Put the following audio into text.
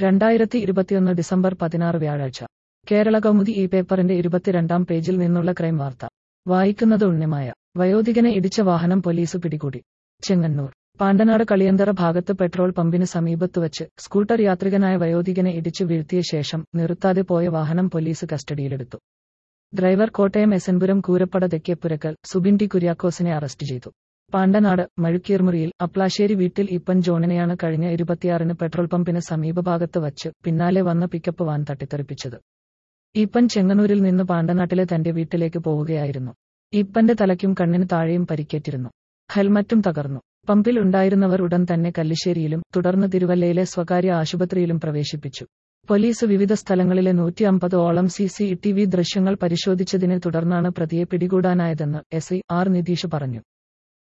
രണ്ടായിരത്തി ഇരുപത്തിയൊന്ന് ഡിസംബർ പതിനാറ് വ്യാഴാഴ്ച കേരള കൗമുദി ഈ പേപ്പറിന്റെ ഇരുപത്തിരണ്ടാം പേജിൽ നിന്നുള്ള ക്രൈം വാർത്ത വായിക്കുന്നത് ഉണ്ണിമായ വയോധികനെ ഇടിച്ച വാഹനം പോലീസ് പിടികൂടി ചെങ്ങന്നൂർ പാണ്ടനാട് കളിയന്തറ ഭാഗത്ത് പെട്രോൾ പമ്പിന് സമീപത്തുവച്ച് സ്കൂട്ടർ യാത്രികനായ വയോധികനെ ഇടിച്ചു വീഴ്ത്തിയ ശേഷം നിർത്താതെ പോയ വാഹനം പോലീസ് കസ്റ്റഡിയിലെടുത്തു ഡ്രൈവർ കോട്ടയം എസൻപുരം കൂരപ്പട തെക്കേപ്പുരക്കൽ സുബിൻ ടി കുര്യാക്കോസിനെ അറസ്റ്റ് ചെയ്തു പാണ്ടനാട് മഴുക്കീർമുറിയിൽ അപ്ലാശ്ശേരി വീട്ടിൽ ഇപ്പൻ ജോണിനെയാണ് കഴിഞ്ഞ ഇരുപത്തിയാറിന് പെട്രോൾ പമ്പിന് സമീപഭാഗത്ത് വച്ച് പിന്നാലെ വന്ന പിക്കപ്പ് വാൻ തട്ടിത്തെറിപ്പിച്ചത് ഈപ്പൻ ചെങ്ങന്നൂരിൽ നിന്ന് പാണ്ടനാട്ടിലെ തന്റെ വീട്ടിലേക്ക് പോവുകയായിരുന്നു ഈപ്പന്റെ തലയ്ക്കും കണ്ണിന് താഴെയും പരിക്കേറ്റിരുന്നു ഹെൽമറ്റും തകർന്നു പമ്പിൽ ഉണ്ടായിരുന്നവർ ഉടൻ തന്നെ കല്ലിശ്ശേരിയിലും തുടർന്ന് തിരുവല്ലയിലെ സ്വകാര്യ ആശുപത്രിയിലും പ്രവേശിപ്പിച്ചു പോലീസ് വിവിധ സ്ഥലങ്ങളിലെ നൂറ്റി അമ്പത് ഓളം സി സി ടി വി ദൃശ്യങ്ങൾ പരിശോധിച്ചതിനെ തുടർന്നാണ് പ്രതിയെ പിടികൂടാനായതെന്ന് എസ് ഐ ആർ നിതീഷ് പറഞ്ഞു